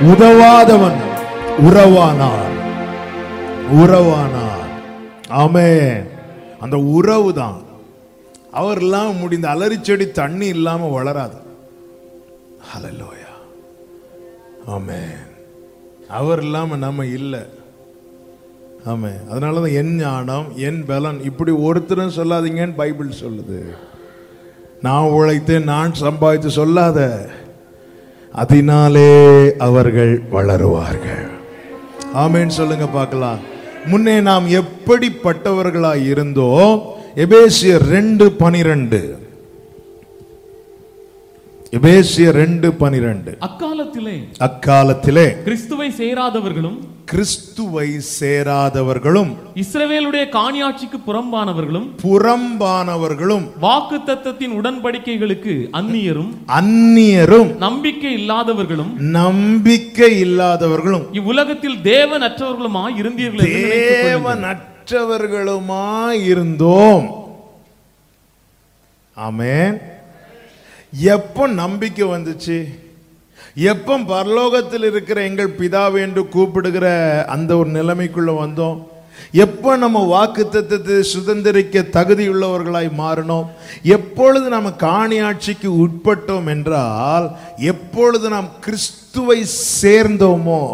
உதவாதவன் உறவானான் உறவானான் ஆமென் அந்த உறவு தான் அவர் இல்லாம முடிந்த அலறி செடி தண்ணி இல்லாம வளராது ஹalleluya ஆமென் அவர் இல்லாம நம்ம இல்லை ஆமே அதனால தான் என் ஞானம் என் பலன் இப்படி ஒருத்தரும் சொல்லாதீங்கன்னு பைபிள் சொல்லுது நான் உழைத்து நான் சம்பாதித்து சொல்லாத அதனாலே அவர்கள் வளருவார்கள் ஆமேன்னு சொல்லுங்க பார்க்கலாம் முன்னே நாம் எப்படிப்பட்டவர்களாய் இருந்தோம் எபேசியர் ரெண்டு பனிரெண்டு எபேசியர் ரெண்டு பனிரெண்டு அக்காலத்திலே அக்காலத்திலே கிறிஸ்துவை சேராதவர்களும் கிறிஸ்துவை சேராதவர்களும் இஸ்ரவேலுடைய காணியாட்சிக்கு புறம்பானவர்களும் புறம்பானவர்களும் வாக்கு தத்தத்தின் உடன்படிக்கைகளுக்கு அந்நியரும் அந்நியரும் நம்பிக்கை இல்லாதவர்களும் நம்பிக்கை இல்லாதவர்களும் இவ்வுலகத்தில் தேவனற்றவர்களுமாய் இருந்தீர்கள் என்று நினைத்துக் கொள்ளுங்கள். தேவனற்றவர்களுமாய் இருந்தோம் ஆமென் எப்போ நம்பிக்கை வந்துச்சு எப்போ பரலோகத்தில் இருக்கிற எங்கள் பிதாவை என்று கூப்பிடுகிற அந்த ஒரு நிலைமைக்குள்ள வந்தோம் எப்போ நம்ம வாக்கு தத்தத்தை சுதந்திரிக்க தகுதியுள்ளவர்களாய் மாறினோம் எப்பொழுது நம்ம காணியாட்சிக்கு உட்பட்டோம் என்றால் எப்பொழுது நாம் கிறிஸ்துவை சேர்ந்தோமோ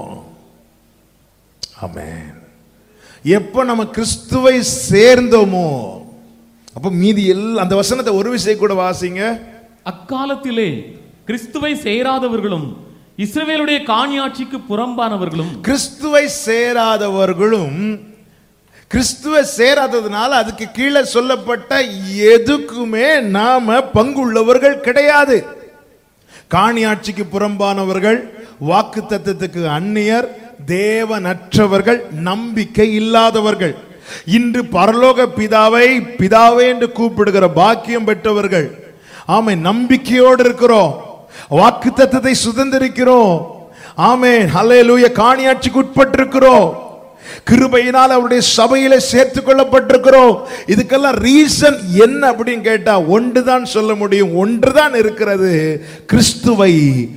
ஆமென் எப்போ நம்ம கிறிஸ்துவை சேர்ந்தோமோ அப்போ மீதி எல்லாம் அந்த வசனத்தை ஒரு விஷயம் கூட வாசிங்க அக்காலத்திலே கிறிஸ்துவை சேராதவர்களும் இஸ்ரவேலுடைய காணியாட்சிக்கு புறம்பானவர்களும் கிறிஸ்துவை சேராதவர்களும் கிறிஸ்துவை சேராததுனால அதுக்கு கீழே சொல்லப்பட்ட எதுக்குமே நாம பங்குள்ளவர்கள் கிடையாது காணியாட்சிக்கு புறம்பானவர்கள் வாக்கு தத்தத்துக்கு அந்நியர் தேவனற்றவர்கள் நம்பிக்கை இல்லாதவர்கள் இன்று பரலோக பிதாவை பிதாவே என்று கூப்பிடுகிற பாக்கியம் பெற்றவர்கள் ஆமை நம்பிக்கையோடு இருக்கிறோம் வாக்கு தத்தத்தை சுதந்திரிக்கிறோம் ஆமே ஹல்லேலூய காணியாட்சிக்கு உட்பட்டிருக்கிறோம் கிருபையினால் அவருடைய சபையில சேர்த்து கொள்ளப்பட்டிருக்கிறோம் இதுக்கெல்லாம் ரீசன் என்ன அப்படின்னு கேட்டா ஒன்றுதான் சொல்ல முடியும் ஒன்றுதான் இருக்கிறது கிறிஸ்துவை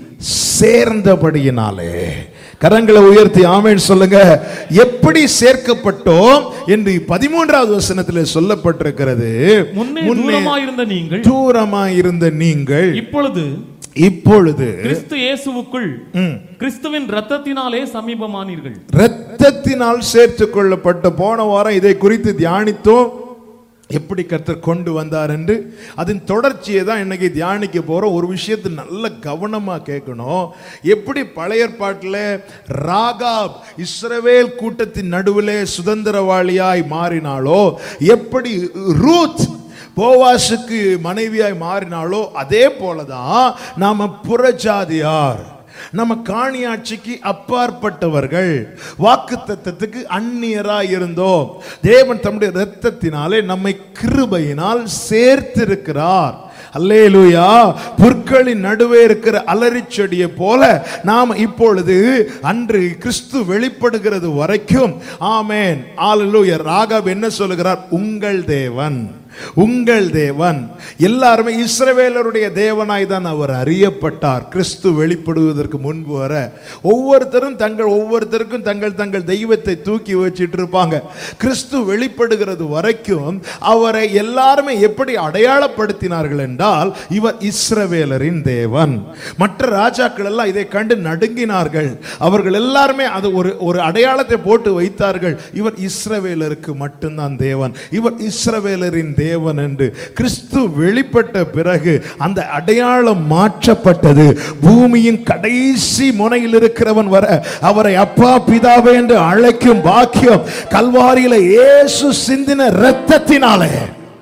சேர்ந்தபடியினாலே கரங்களை உயர்த்தி ஆமேன் சொல்லுங்க எப்படி சேர்க்கப்பட்டோம் என்று பதிமூன்றாவது வசனத்தில் சொல்லப்பட்டிருக்கிறது முன்னே தூரமாயிருந்த நீங்கள் தூரமாய் இருந்த நீங்கள் இப்பொழுது இப்பொழுது கிறிஸ்து இயேசுவுக்குள் கிறிஸ்துவின் இரத்தத்தினாலே சமீபமானீர்கள் இரத்தத்தினால் சேர்த்துக் கொள்ளப்பட்ட போன வாரம் இதை குறித்து தியானித்தோம் எப்படி கர்த்தர் கொண்டு வந்தார் என்று அதன் தொடர்ச்சியை தான் இன்னைக்கு தியானிக்க போறோம் ஒரு விஷயத்தை நல்ல கவனமா கேட்கணும் எப்படி பழைய ஏற்பாட்டில் ராகாப் இஸ்ரவேல் கூட்டத்தின் நடுவிலே சுதந்திரவாளியாய் மாறினாளோ எப்படி ரூத் போவாசுக்கு மனைவியாய் மாறினாலோ அதே போலதான் நாம புறஜாதியார் நம்ம காணியாட்சிக்கு அப்பாற்பட்டவர்கள் வாக்கு தத்தத்துக்கு அந்நியராய் இருந்தோம் தேவன் தம்முடைய இரத்தத்தினாலே நம்மை கிருபையினால் சேர்த்திருக்கிறார் அல்லேலூயா புற்களின் நடுவே இருக்கிற அலறி செடியை போல நாம் இப்பொழுது அன்று கிறிஸ்து வெளிப்படுகிறது வரைக்கும் ஆமேன் ஆலலூயா ராகாப் என்ன சொல்லுகிறார் உங்கள் தேவன் உங்கள் தேவன் எல்லாருமே இஸ்ரவேலருடைய தேவனாய் தான் அவர் அறியப்பட்டார் கிறிஸ்து வெளிப்படுவதற்கு முன்பு வர ஒவ்வொருத்தரும் தங்கள் ஒவ்வொருத்தருக்கும் தங்கள் தங்கள் தெய்வத்தை தூக்கி வச்சிட்டு இருப்பாங்க கிறிஸ்து வெளிப்படுகிறது வரைக்கும் அவரை எல்லாருமே எப்படி அடையாளப்படுத்தினார்கள் என்றால் இவர் இஸ்ரவேலரின் தேவன் மற்ற ராஜாக்கள் எல்லாம் இதை கண்டு நடுங்கினார்கள் அவர்கள் எல்லாருமே அது ஒரு ஒரு அடையாளத்தை போட்டு வைத்தார்கள் இவர் இஸ்ரவேலருக்கு மட்டும்தான் தேவன் இவர் இஸ்ரவேலரின் தேவன் என்று கிறிஸ்து வெளிப்பட்ட பிறகு அந்த அடையாளம் மாற்றப்பட்டது பூமியின் கடைசி முனையில் இருக்கிறவன் வர அவரை அப்பா பிதாவே என்று அழைக்கும் பாக்கியம் கல்வாரியில இயேசு சிந்தின இரத்தத்தினாலே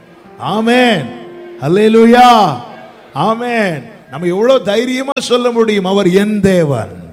ஆமென் அல்லேலூயா ஆமென் நம்ம எவ்வளவு தைரியமா சொல்ல முடியும் அவர் என் தேவன்